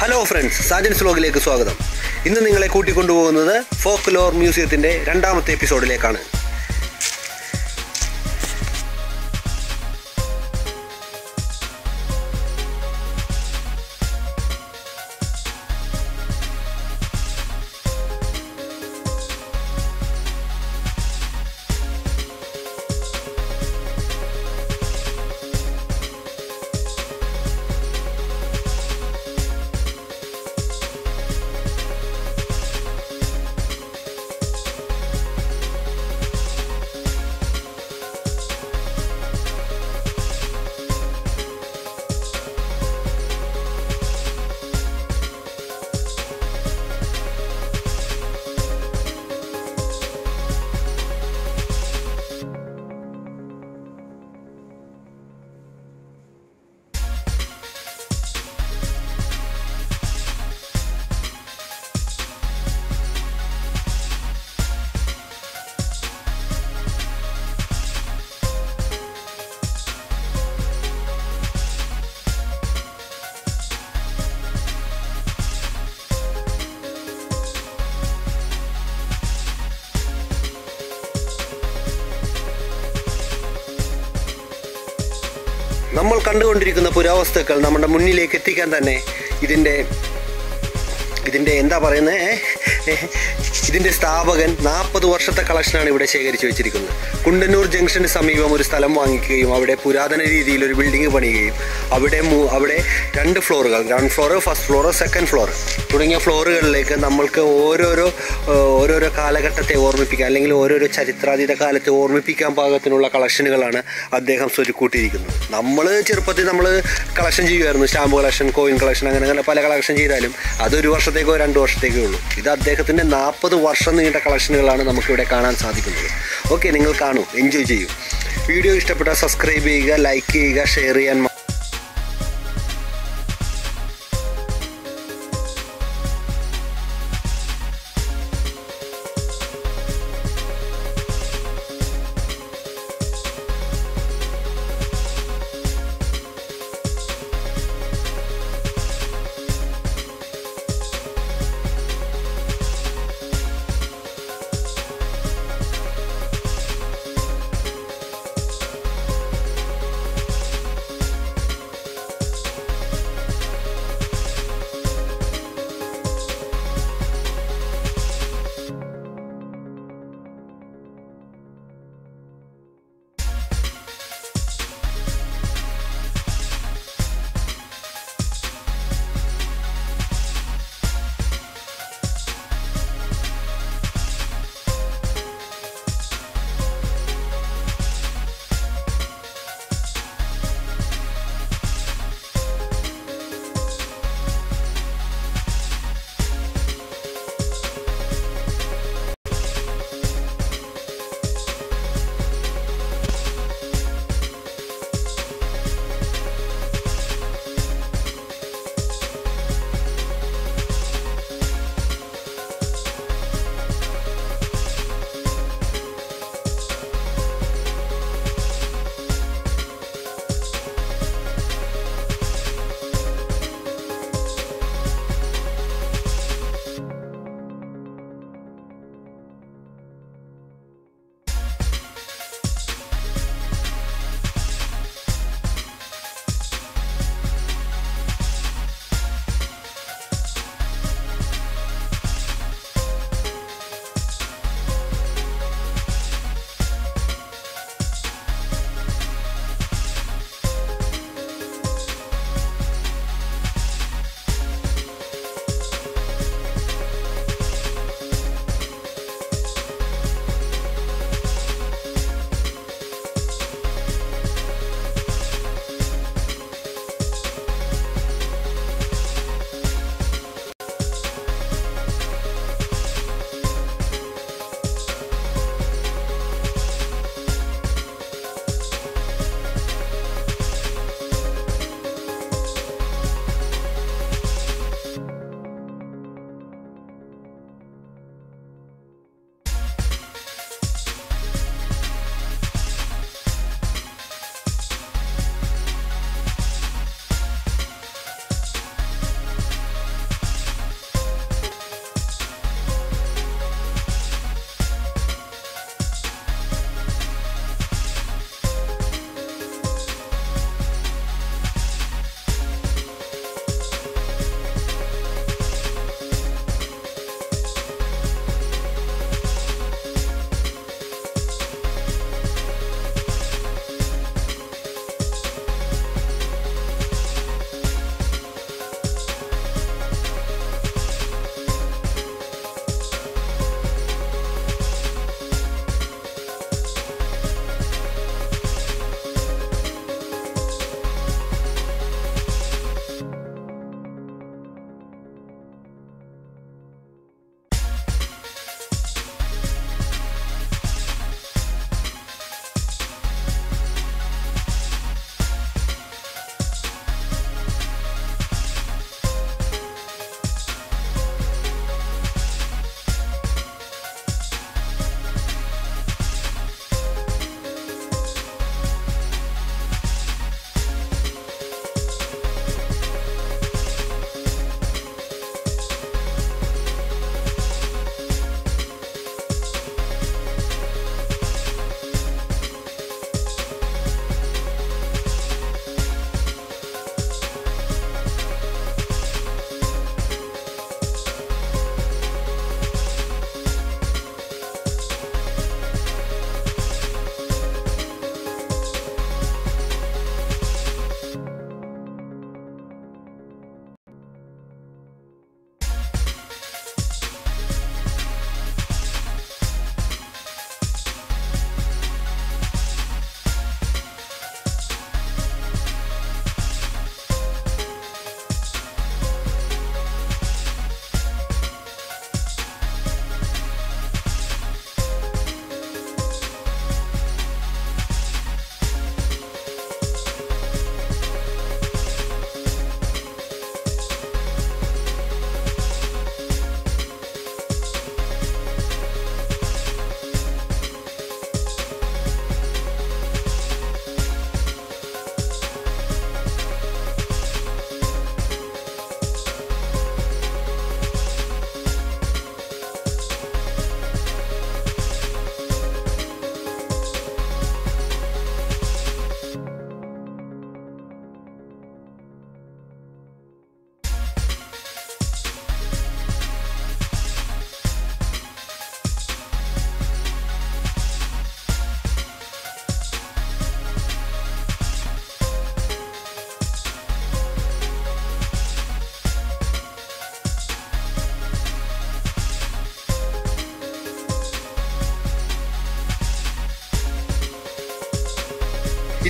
Hello friends സാജൻസ് വ്ലോഗിലേക്ക് സ്വാഗതം ഇന്ന് നിങ്ങളെ കൂട്ടിക്കൊണ്ടുപോകുന്നത് ഫോക്ക് ലോർ മ്യൂസിയത്തിൻ്റെ രണ്ടാമത്തെ എപ്പിസോഡിലേക്കാണ് നമ്മൾ കണ്ടുകൊണ്ടിരിക്കുന്ന പുരാവസ്തുക്കൾ നമ്മുടെ മുന്നിലേക്ക് എത്തിക്കാൻ തന്നെ ഇതിൻ്റെ ഇതിൻ്റെ എന്താ പറയുന്നത് ഏ? ഏ? ഇതിൻ്റെ സ്ഥാപകൻ നാൽപ്പത് വർഷത്തെ കളക്ഷനാണ് ഇവിടെ ശേഖരിച്ചു വെച്ചിരിക്കുന്നത് കുണ്ടന്നൂർ ജംഗ്ഷന് സമീപം ഒരു സ്ഥലം വാങ്ങിക്കുകയും അവിടെ പുരാതന രീതിയിൽ ഒരു ബിൽഡിംഗ് പണിയുകയും അവിടെ മൂ- അവിടെ രണ്ട് ഫ്ലോറുകൾ ground floor first floor second floor തുടങ്ങിയ ഫ്ലോറുകളിലേക്ക് നമ്മൾക്ക് ഓരോരോ ഏ, ഓരോരോ കാലഘട്ടത്തെ ഓർമ്മിപ്പിക്കാൻ അല്ലെങ്കിൽ ഓരോരോ ചരിത്രാതീത കാലത്തെ ഓർമ്മിപ്പിക്കാൻ പാകത്തിനുള്ള കളക്ഷനുകളാണ് അദ്ദേഹം സ്വരുക്കൂട്ടിയിരിക്കുന്നത് നമ്മൾ ചെറുപ്പത്തിൽ നമ്മൾ കളക്ഷൻ ചെയ്യുമായിരുന്നു സ്റ്റാമ്പ് കളക്ഷൻ കോയിൻ കളക്ഷൻ അങ്ങനെ അങ്ങനെ പല കളക്ഷൻ ചെയ്താലും അതൊരു വർഷത്തേക്കോ രണ്ട് വർഷത്തേക്കോ ഉള്ളൂ ഇത് അദ്ദേഹത്തിൻ്റെ നാൽപ്പത് വർഷം നീണ്ട കളക്ഷനുകളാണ് നമുക്കിവിടെ കാണാൻ സാധിക്കുന്നത് ഓക്കെ നിങ്ങൾ കാണൂ എൻജോയ് ചെയ്യൂ വീഡിയോ ഇഷ്ടപ്പെട്ടാൽ സബ്സ്ക്രൈബ് ചെയ്യുക ലൈക്ക് ചെയ്യുക ഷെയർ ചെയ്യാൻ മ-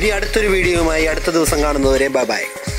ഇനി അടുത്തൊരു വീഡിയോയുമായി അടുത്ത ദിവസം കാണുന്നവരെ ബൈ ബൈ